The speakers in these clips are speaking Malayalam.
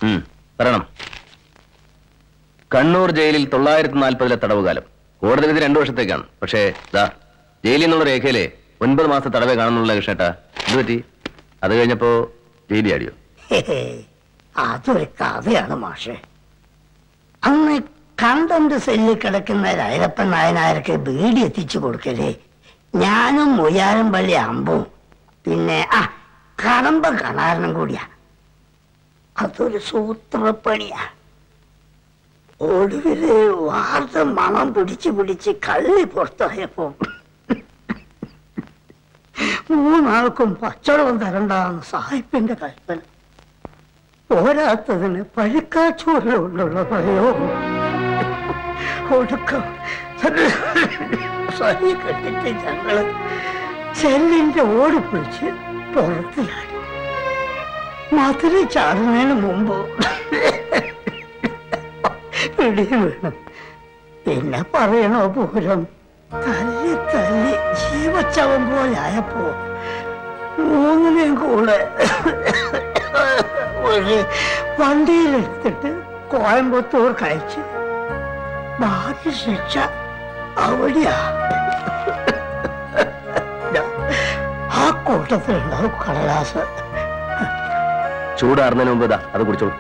ഉം, പറയണം കണ്ണൂർ ജയിലിൽ തൊള്ളായിരത്തി നാൽപ്പതിലെ തടവുകാലം കോടതി വിധി രണ്ടു വർഷത്തേക്കാണ് പക്ഷേ ദാ ജയിലിൽ നിന്നുള്ള രേഖയിലെ ഒൻപത് മാസത്തെ തടവേ കാണുന്നുള്ള കൃഷ്ണേട്ടാ ഇത് പറ്റി അത് കഴിഞ്ഞപ്പോ ജയിലി ആടിയോ ഹേ, അതൊരു കഥയാണ് മാഷെ അന്ന് കണ്ടന്റ് സെല്ലിൽ കിടക്കുന്ന രൈലപ്പൻ നായനായർക്ക് ബീഡി എത്തിച്ചു കൊടുക്കലേ ഞാനും മുയാരം പള്ളി അമ്പും പിന്നെ ആ കടമ്പ കണാരനും കൂടിയാ അതൊരു സൂത്രപ്പണിയാ ഒടുവില് വാർത്ത മണം പിടിച്ച് പിടിച്ച് കള്ളി പുറത്തായപ്പോ മൂന്നാൾക്കും പച്ചവെള്ളം തരണ്ടാന്ന് സാഹിബിന്റെ കൽപ്പന പോരാത്തതിന് പഴുക്കാച്ചോറ് കൊണ്ടുള്ള പ്രയോഗം ഒടുക്കം സഹി കെട്ടിട്ട് ഞങ്ങള് ചെല്ലിന്റെ ഓടി പിടിച്ച് പുറത്തിലാടി മധുര ചാടുന്നതിന് മുമ്പ് പിടി വീണു പിന്നെ പറയണോ പൂരം തല്ലി തല്ലി ജീവച്ചവൻ പോലായപ്പോ മൂന്നിനെയും കൂടെ ഒരു വണ്ടിയിലെടുത്തിട്ട് കോയമ്പത്തൂർ കഴിച്ച് ബാക്കി ശിക്ഷ അവിടെയാ ആ കൂട്ടത്തിലുണ്ടാവും കടലാസ് ചൂടാറുന്നതിന് മുമ്പ് ഇതാ അത് കുടിച്ചോളൂ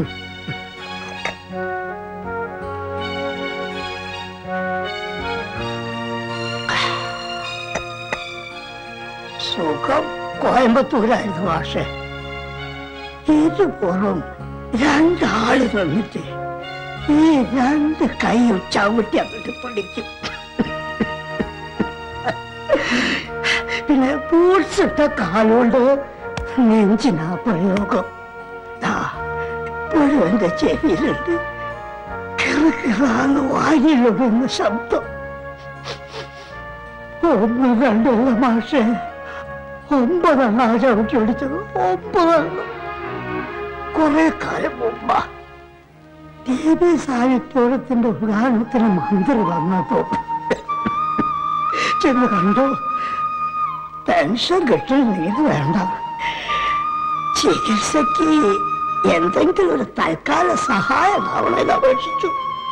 സുഖം കോയമ്പത്തൂരായിരുന്നു പക്ഷേ ഇരുപുറം രണ്ടാള് നിന്നിട്ട് ഈ രണ്ട് കൈയും ചവിട്ടി അങ്ങോട്ട് പിടിക്കും പിന്നെ പൂഴ്സിട്ട കാലുകൊണ്ട് നെഞ്ചിനാ പ്രയോഗം ദാ, ഇപ്പോഴും എന്റെ ചെവിയിലുണ്ട് കിറുകിറാന്ന് വായിലൊടുന്ന ശബ്ദം ഒന്ന് രണ്ടല്ല മാഷേ ഒമ്പതെണ്ണ ചവിട്ടി അടിച്ചത് ഒമ്പതെണ്ണം കുറെ കാലം മുമ്പാ ദേവി സാഹിത്യോടത്തിന്റെ ഉദ്ഘാടനത്തിന് മന്ത്രി വന്നപ്പോ ചെന്ന് കണ്ടു പെൻഷൻ കിട്ടുന്നത് വേണ്ട ചികിത്സക്ക് എന്തെങ്കിലും ഒരു തൽക്കാല സഹായം അവളെ അപേക്ഷിച്ചു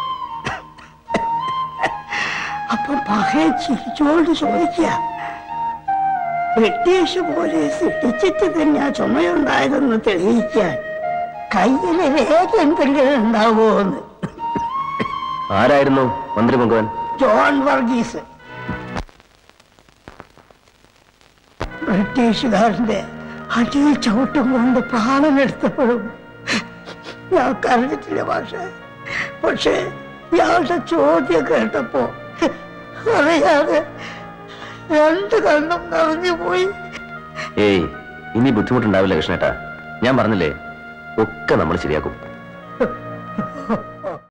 അപ്പൊ പകയെ ചിരിച്ചോണ്ട് ചോദിക്കുക ബ്രിട്ടീഷ് പോലീസ് ഇടിച്ചിട്ട് തന്നെ ചുമയുണ്ടായതെന്ന് തെളിയിക്കാൻ കയ്യിലെ രേഖ എന്തെങ്കിലും ഉണ്ടാവുമോ എന്ന് ആരായിരുന്നു മന്ത്രി മുഖവൻ ജോൺ വർഗീസ് ബ്രിട്ടീഷുകാരന്റെ അടിയിൽ ചവിട്ടും കൊണ്ട് പ്രാണനെടുത്തപ്പോഴും ഞാൻ കരഞ്ഞിട്ടില്ല പക്ഷേ പക്ഷേ ഇയാളുടെ ചോദ്യം കേട്ടപ്പോ അറിയാതെ രണ്ട് കണ്ണും നിറഞ്ഞു പോയി ഏയ് ഇനി ബുദ്ധിമുട്ടുണ്ടാവില്ല കൃഷ്ണേട്ടാ ഞാൻ പറഞ്ഞില്ലേ ഒക്കെ നമ്മൾ ശരിയാക്കും